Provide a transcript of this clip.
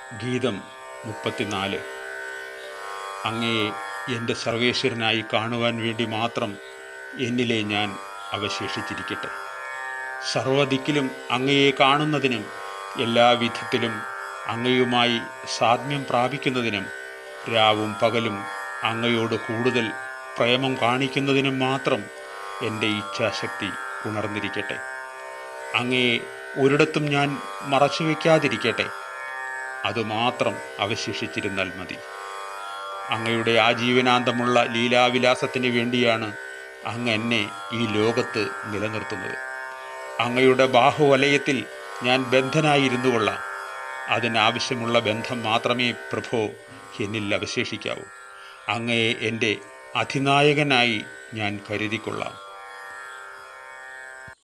ഗീതം മുപ്പത്തിനാല് അങ്ങയെ എൻ്റെ സർവേശ്വരനായി കാണുവാൻ വേണ്ടി മാത്രം എന്നിലെ ഞാൻ അവശേഷിച്ചിരിക്കട്ടെ സർവദിക്കിലും അങ്ങയെ കാണുന്നതിനും എല്ലാ വിധത്തിലും അങ്ങയുമായി സാധ്യം പ്രാപിക്കുന്നതിനും രാവും പകലും അങ്ങയോട് കൂടുതൽ പ്രേമം കാണിക്കുന്നതിനും മാത്രം എൻ്റെ ഇച്ഛാശക്തി ഉണർന്നിരിക്കട്ടെ അങ്ങയെ ഒരിടത്തും ഞാൻ മറച്ചു വയ്ക്കാതിരിക്കട്ടെ അതുമാത്രം അവശേഷിച്ചിരുന്നാൽ മതി അങ്ങയുടെ ആജീവനാന്തമുള്ള ലീലാവിലാസത്തിന് വേണ്ടിയാണ് അങ്ങ് എന്നെ ഈ ലോകത്ത് നിലനിർത്തുന്നത് അങ്ങയുടെ ബാഹുവലയത്തിൽ ഞാൻ ബന്ധനായിരുന്നു കൊള്ളാം അതിനാവശ്യമുള്ള ബന്ധം മാത്രമേ പ്രഭോ എന്നിൽ അവശേഷിക്കാവൂ അങ്ങയെ എൻ്റെ അധിനായകനായി ഞാൻ കരുതിക്കൊള്ളാം